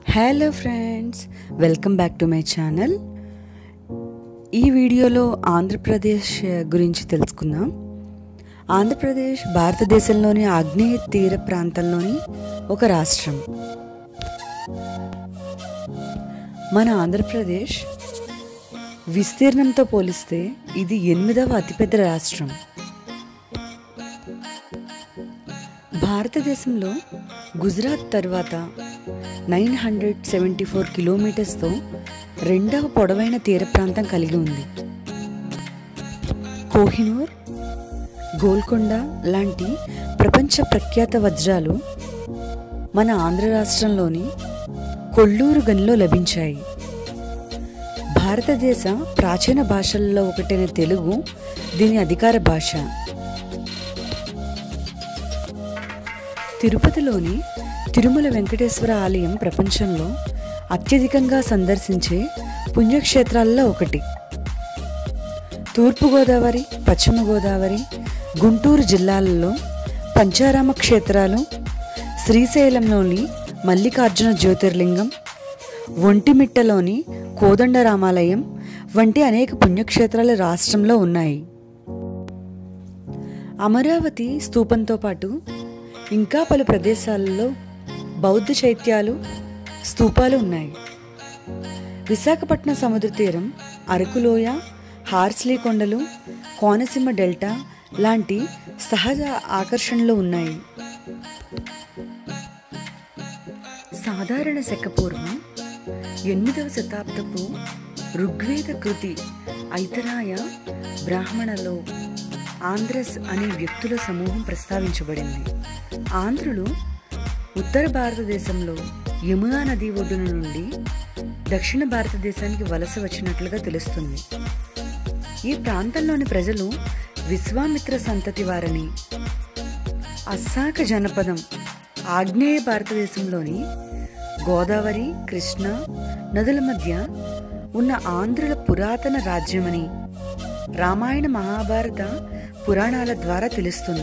hello friends welcome back to my channel ఈ వీడియోలో ఆంధ్రప్రదేశ్ గురించి తెలుసుకుందాం ఆంధ్రప్రదేశ్ భారతదేశంలోని ఆగ్నేయ తీర ప్రాంతంలోని ఒక రాష్ట్రం మన ఆంధ్రప్రదేశ్ విస్తీర్ణంతో పోలిస్తే ఇది ఎనిమిదవ అతిపెద్ద రాష్ట్రం భారతదేశంలో గుజరాత్ తర్వాత నైన్ హండ్రెడ్ సెవెంటీ ఫోర్ కిలోమీటర్స్తో రెండవ పొడవైన తీర ప్రాంతం కలిగి ఉంది కోహినూర్ గోల్కొండ లాంటి ప్రపంచ ప్రఖ్యాత వజ్రాలు మన ఆంధ్ర రాష్ట్రంలోని కొల్లూరు గనిలో లభించాయి భారతదేశ ప్రాచీన భాషల్లో ఒకటైన తెలుగు దీని అధికార భాష తిరుపతిలోని తిరుమల వెంకటేశ్వర ఆలయం ప్రపంచంలో అత్యధికంగా సందర్శించే పుణ్యక్షేత్రాల్లో ఒకటి తూర్పుగోదావరి పశ్చిమ గోదావరి గుంటూరు జిల్లాలలో పంచారామ క్షేత్రాలు శ్రీశైలంలోని మల్లికార్జున జ్యోతిర్లింగం ఒంటిమిట్టలోని కోదండరామాలయం వంటి అనేక పుణ్యక్షేత్రాలు రాష్ట్రంలో ఉన్నాయి అమరావతి స్తూపంతో పాటు ఇంకా పలు ప్రదేశాలలో బౌద్ధ చైత్యాలు స్తూపాలు ఉన్నాయి విశాఖపట్నం సముద్ర తీరం అరకులోయ హార్స్లీ కొండలు కోనసీమ డెల్టా లాంటి సహజ ఆకర్షణలు ఉన్నాయి సాధారణ శకపూర్వం ఎనిమిదవ శతాబ్దపు ఋగ్వేద కృతి ఐతరాయ బ్రాహ్మణలో ఆంధ్రస్ అనే వ్యక్తుల సమూహం ప్రస్తావించబడింది ఆంధ్రులు ఉత్తర భారతదేశంలో యమునా నది ఒడ్డున నుండి దక్షిణ భారతదేశానికి వలస వచ్చినట్లుగా తెలుస్తుంది ఈ ప్రాంతంలోని ప్రజలు విశ్వామిత్ర సంతతి వారని అస్సాక జనపదం ఆగ్నేయ భారతదేశంలోని గోదావరి కృష్ణ నదుల మధ్య ఉన్న ఆంధ్రుల పురాతన రాజ్యమని రామాయణ మహాభారత పురాణాల ద్వారా తెలుస్తుంది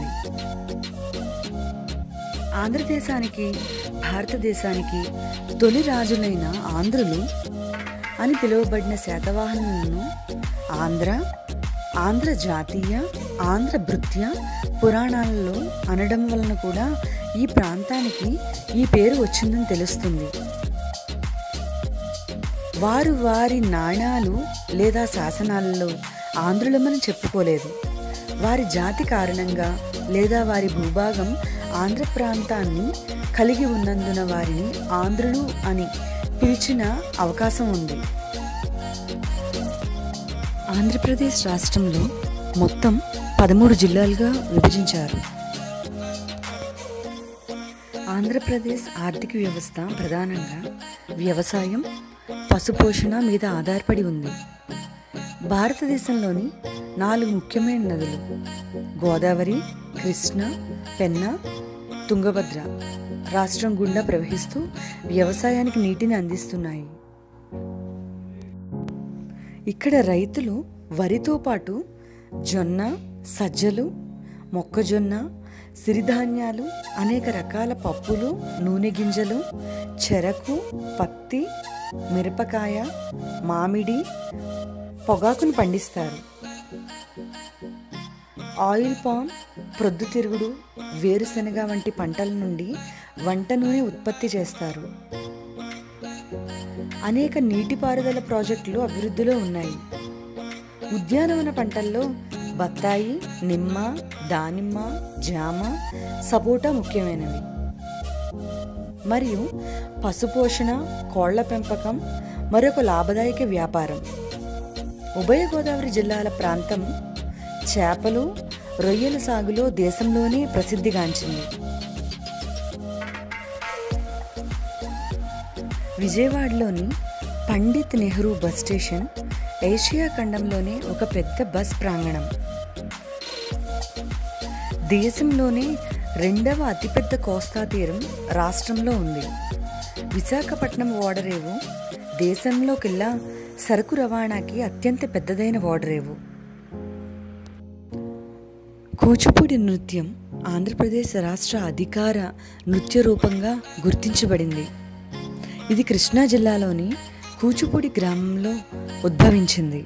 ఆంధ్రదేశానికి భారతదేశానికి తొలి రాజులైన ఆంధ్రులు అని పిలువబడిన శాతవాహనులను ఆంధ్ర ఆంధ్ర జాతీయ ఆంధ్ర భృత్య పురాణాలలో అనడం వలన కూడా ఈ ప్రాంతానికి ఈ పేరు వచ్చిందని తెలుస్తుంది వారు వారి నాణాలు లేదా శాసనాలలో ఆంధ్రులమని చెప్పుకోలేదు వారి జాతి కారణంగా లేదా వారి భూభాగం ఆంధ్ర ప్రాంతాన్ని కలిగి ఉన్నందున వారిని ఆంధ్రులు అని పిలిచిన అవకాశం ఉంది ఆంధ్రప్రదేశ్ రాష్ట్రంలో మొత్తం పదమూడు జిల్లాలుగా విభజించారు ఆంధ్రప్రదేశ్ ఆర్థిక వ్యవస్థ ప్రధానంగా వ్యవసాయం పశుపోషణ మీద ఆధారపడి ఉంది భారతదేశంలోని నాలుగు ముఖ్యమైన నదులు గోదావరి కృష్ణ పెన్న తుంగభద్ర రాష్ట్రం గుండా ప్రవహిస్తూ వ్యవసాయానికి నీటిని అందిస్తున్నాయి ఇక్కడ రైతులు వరితో పాటు జొన్న సజ్జలు మొక్కజొన్న సిరిధాన్యాలు అనేక రకాల పప్పులు నూనె గింజలు చెరకు పత్తి మిరపకాయ మామిడి పొగాకును పండిస్తారు ఆయిల్ పామ్ ప్రొద్దుతిరుగుడు వేరుశనగ వంటి పంటల నుండి వంట నూనె ఉత్పత్తి చేస్తారు అనేక నీటిపారుదల ప్రాజెక్టులు అభివృద్ధిలో ఉన్నాయి ఉద్యానవన పంటల్లో బత్తాయి నిమ్మ దానిమ్మ జామ సపోటా ముఖ్యమైనవి మరియు పశుపోషణ కోళ్ల పెంపకం మరొక లాభదాయక వ్యాపారం ఉభయ గోదావరి జిల్లాల ప్రాంతం చేపలు రొయ్యల సాగులో దేశంలోనే ప్రసిద్ధిగాంచింది విజయవాడలోని Pandit Nehru bus station Asia ఖండంలోనే ఒక పెద్ద బస్ ప్రాంగణం దేశంలోనే రెండవ అతిపెద్ద కోస్తా తీరం రాష్ట్రంలో ఉంది విశాఖపట్నం ఓడరేవు దేశంలోకెల్లా సరుకు రవాణాకి అత్యంత పెద్దదైన ఓడరేవు కూచిపూడి నృత్యం ఆంధ్రప్రదేశ్ రాష్ట్ర అధికార నృత్య రూపంగా గుర్తించబడింది ఇది కృష్ణా జిల్లాలోని కూచిపూడి గ్రామంలో ఉద్భవించింది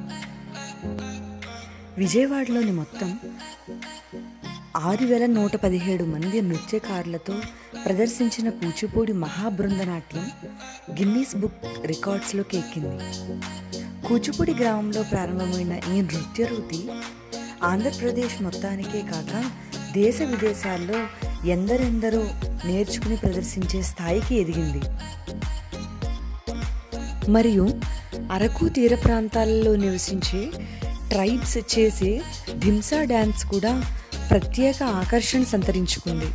విజయవాడలోని మొత్తం ఆరు వేల నూట పదిహేడు మంది నృత్యకారులతో ప్రదర్శించిన కూచిపూడి మహాబృందనాట్యం గిన్నీస్ బుక్ రికార్డ్స్లోకి ఎక్కింది కూచిపూడి గ్రామంలో ప్రారంభమైన ఈ నృత్య రీతి ఆంధ్రప్రదేశ్ మొత్తానికే కాక దేశ విదేశాల్లో ఎందరెందరో నేర్చుకుని ప్రదర్శించే స్థాయికి ఎదిగింది మరియు అరకు తీర ప్రాంతాలలో నివసించే ట్రైబ్స్ చేసే ధింసా డ్యాన్స్ కూడా ప్రత్యేక ఆకర్షణ సంతరించుకుంది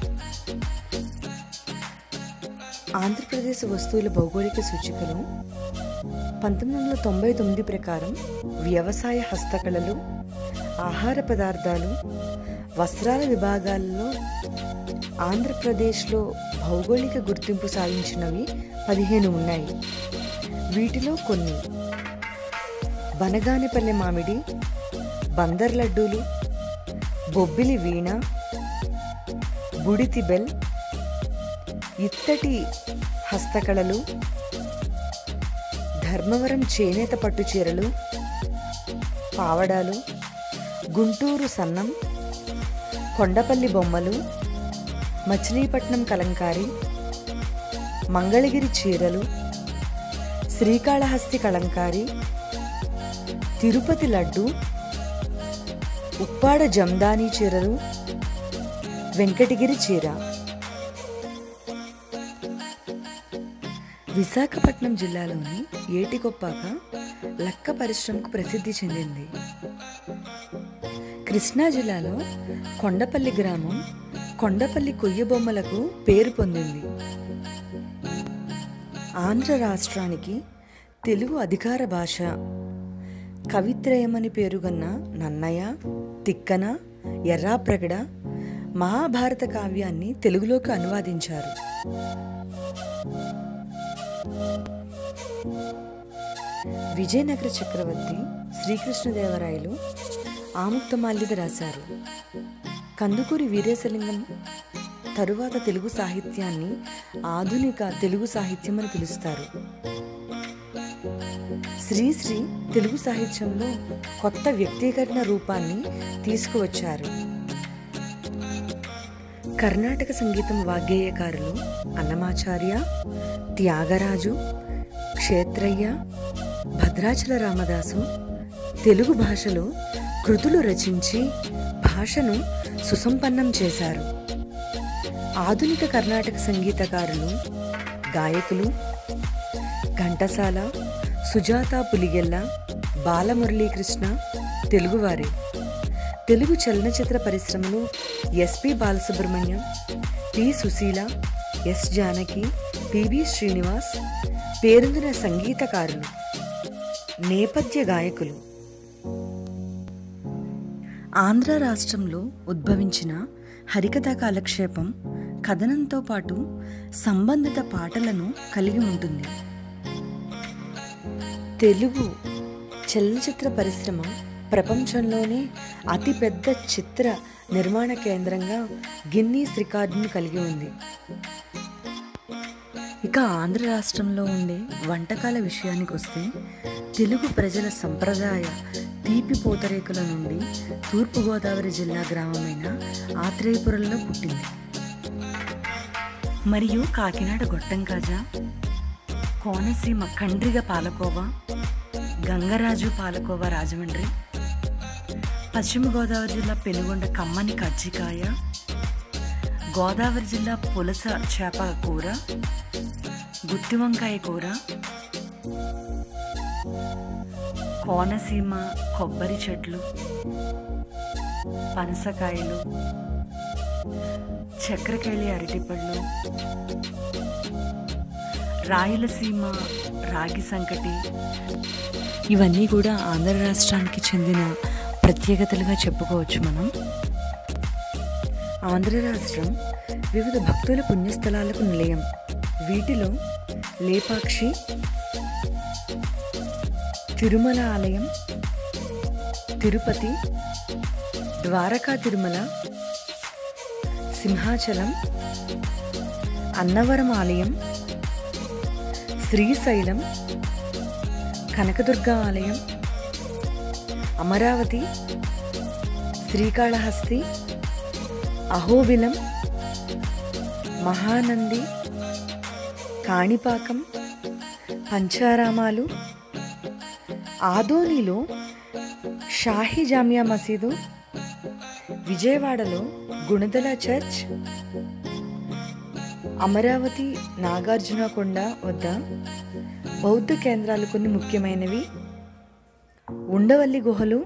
ఆంధ్రప్రదేశ్ వస్తువుల భౌగోళిక సూచికలు పంతొమ్మిది వందల తొంభై తొమ్మిది ప్రకారం వ్యవసాయ హస్తకళలు ఆహార పదార్థాలు వస్త్రాల విభాగాల్లో ఆంధ్రప్రదేశ్లో భౌగోళిక గుర్తింపు సాధించినవి పదిహేను ఉన్నాయి వీటిలో కొన్ని బనగానిపల్లె మామిడి బందర్ లడ్డూలు బొబ్బిలి వీణ బుడితి బెల్ ఇత్తటి హస్తకళలు ధర్మవరం చేనేత పట్టు చీరలు పావడాలు గుంటూరు సన్నం కొండపల్లి బొమ్మలు మచిలీపట్నం కలంకారి మంగళగిరి చీరలు శ్రీకాళహస్తి కలంకారి తిరుపతి లడ్డు ఉప్పాడ జందాని చీరలు వెంకటగిరి చీర విశాఖపట్నం జిల్లాలోని ఏటికొప్పాక లక్క పరిశ్రమకు ప్రసిద్ధి చెందింది కృష్ణా జిల్లాలో కొండపల్లి గ్రామం కొండపల్లి కొయ్య బొమ్మలకు పేరు పొందింది ఆంధ్ర రాష్ట్రానికి తెలుగు అధికార భాష కవిత్రయమని పేరుగన్న నన్నయ్య తిక్కన ఎర్రాప్రగడ మహాభారత కావ్యాన్ని తెలుగులోకి అనువాదించారు విజయనగర చక్రవర్తి శ్రీకృష్ణదేవరాయలు ఆముక్తమాల్యద రాశారు కందుకూరి వీరేశలింగం తరువాత తెలుగు సాహిత్యాన్ని ఆధునిక తెలుగు సాహిత్యం అని పిలుస్తారు శ్రీశ్రీ తెలుగు సాహిత్యంలో కొత్త వ్యక్తీకరణ రూపాన్ని తీసుకువచ్చారు కర్ణాటక సంగీతం వాగ్గేయకారులు అన్నమాచార్య త్యాగరాజు క్షేత్రయ్య భద్రాచల రామదాసు తెలుగు భాషలో కృతులు రచించి భాషను సుసంపన్నం చేశారు ఆధునిక కర్ణాటక సంగీతకారులు గాయకులు ఘంటసాల సుజాత పులిగెల్ల బాలమురళీకృష్ణ తెలుగువారే తెలుగు చలనచిత్ర పరిశ్రమలో SP Balasubrahmanyam T Susheela S Janaki PB Srinivas పేరొందిన సంగీతకారులు నేపథ్య గాయకులు ఆంధ్ర రాష్ట్రంలో ఉద్భవించిన హరికథా కాలక్షేపం కథనంతో పాటు సంబంధిత పాటలను కలిగి ఉంటుంది తెలుగు చలనచిత్ర పరిశ్రమ ప్రపంచంలోనే అతిపెద్ద చిత్ర నిర్మాణ కేంద్రంగా గిన్నీస్ రికార్డును కలిగి ఉంది ఇక ఆంధ్ర రాష్ట్రంలో ఉండే వంటకాల విషయానికి వస్తే తెలుగు ప్రజల సంప్రదాయ తీపి పూతరేకుల నుండి తూర్పుగోదావరి జిల్లా గ్రామమైన ఆత్రేయపురంలో పుట్టింది మరియు కాకినాడ గొట్టం కాజా కోనసీమ కండ్రిగ పాలకోవా గంగరాజు పాలకోవా రాజమండ్రి పశ్చిమ గోదావరి జిల్లా పెనుగొండ కమ్మని కజ్జికాయ గోదావరి జిల్లా పులస చేప కూర గుత్తి వంకాయ కూర కోనసీమ కొబ్బరి చెట్లు పనసకాయలు చక్రకేళి అరటిపళ్ళు రాయలసీమ రాగి సంకటి ఇవన్నీ కూడా ఆంధ్ర రాష్ట్రానికి చెందిన ప్రత్యేకతలుగా చెప్పుకోవచ్చు మనం ఆంధ్ర రాష్ట్రం వివిధ భక్తుల పుణ్యస్థలాలకు నిలయం వీటిలో లేపాక్షి తిరుమల ఆలయం తిరుపతి ద్వారకా తిరుమల సింహాచలం అన్నవరం ఆలయం శ్రీశైలం కనకదుర్గ ఆలయం అమరావతి శ్రీకాళహస్తి అహోబిలం మహానంది కాణిపాకం పంచారామాలు ఆదోనిలో షాహీ జామియా మసీదు విజయవాడలో గుణదల చర్చ్ అమరావతి నాగార్జునకొండ వద్ద బౌద్ధ కేంద్రాలు కొన్ని ముఖ్యమైనవి ఉండవల్లి గుహలు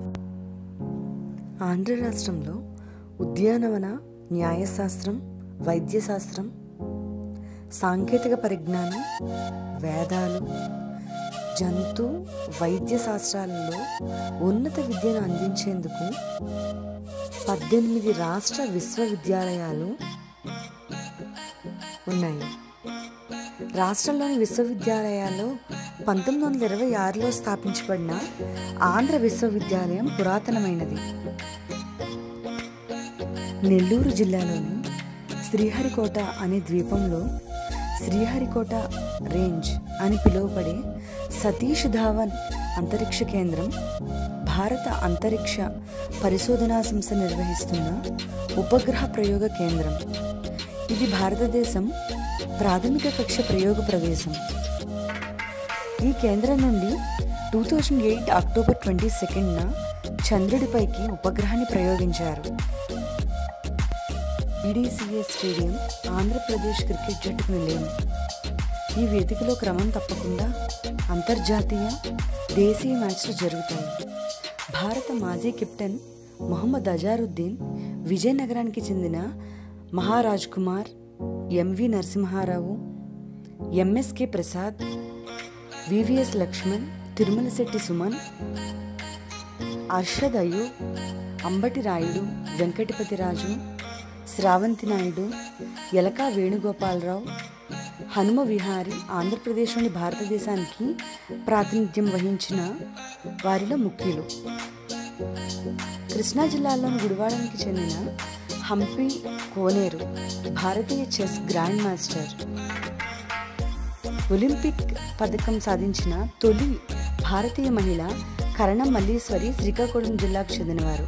ఆంధ్ర రాష్ట్రంలో ఉద్యానవన న్యాయశాస్త్రం వైద్యశాస్త్రం సాంకేతిక పరిజ్ఞానం వేదాలు జంతు వైద్య శాస్త్రాలలో ఉన్నత విద్యను అందించేందుకు పద్దెనిమిది రాష్ట్ర విశ్వవిద్యాలయాలు ఉన్నాయి రాష్ట్రంలోని విశ్వవిద్యాలయాల్లో పంతొమ్మిది వందల ఇరవై ఆరులో స్థాపించబడిన ఆంధ్ర విశ్వవిద్యాలయం పురాతనమైనది నెల్లూరు జిల్లాలోని శ్రీహరికోట అనే ద్వీపంలో శ్రీహరికోట రేంజ్ అని పిలువబడే సతీష్ ధావన్ అంతరిక్ష కేంద్రం భారత అంతరిక్ష పరిశోధనా సంస్థ నిర్వహిస్తున్న ఉపగ్రహ ప్రయోగ కేంద్రం ఇది భారతదేశం ప్రాథమిక కక్ష ప్రయోగ ప్రవేశం ఈ కేంద్రం నుండి two thousand eight October twenty సెకండ్న చంద్రుడిపైకి ఉపగ్రహాన్ని ప్రయోగించారు ఈడీసీఎస్ స్టేడియం ఆంధ్రప్రదేశ్ క్రికెట్ జట్టుకు నిలయం ఈ వేదికలో క్రమం తప్పకుండా అంతర్జాతీయ దేశీయ మ్యాచ్లు జరుగుతాయి భారత మాజీ కెప్టెన్ మొహమ్మద్ అజారుద్దీన్ విజయనగరానికి చెందిన Maharaj Kumar MV Narasimha Rao MSK Prasad VVS Laxman Tirumala Shetty Suman Arshad Ayub Ambati Rayudu Venkatapathy Raju Sravanthi Naidu Yalaka Venugopal Rao Hanuma Vihari ఆంధ్రప్రదేశ్లోని భారతదేశానికి ప్రాతినిధ్యం వహించిన వారిలో ముఖ్యులు కృష్ణా జిల్లాలోని గుడివాడానికి చెందిన హంపి కోనేరు భారతీయ చెస్ గ్రాండ్ మాస్టర్ ఒలింపిక్ పథకం సాధించిన తొలి భారతీయ మహిళ కరణం మల్లీశ్వరి శ్రీకాకుళం జిల్లాకు చెందినవారు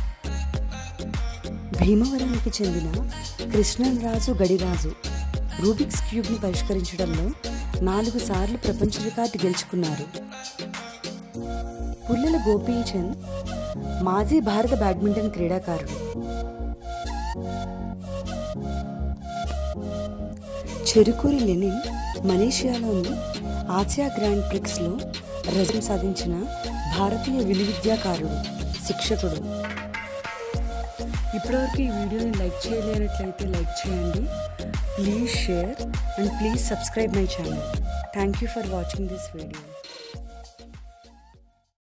భీమవరానికి చెందిన కృష్ణరాజు గడిరాజు రూబిక్స్ క్యూబ్ని పరిష్కరించడంలో నాలుగు సార్లు ప్రపంచ రికార్డు గెలుచుకున్నారు పుల్లెల గోపీచంద్ మాజీ భారత బ్యాడ్మింటన్ క్రీడాకారుడు చెరుకూరి లెనిన్ మలేషియాలోని ఆసియా గ్రాండ్ ప్రిక్స్లో రజం సాధించిన భారతీయ విలువిద్యాకారుడు శిక్షకుడు ఇప్పటివరకు ఈ వీడియోని లైక్ చేయలేనట్లయితే లైక్ చేయండి please share and please subscribe my channel thank you for watching this video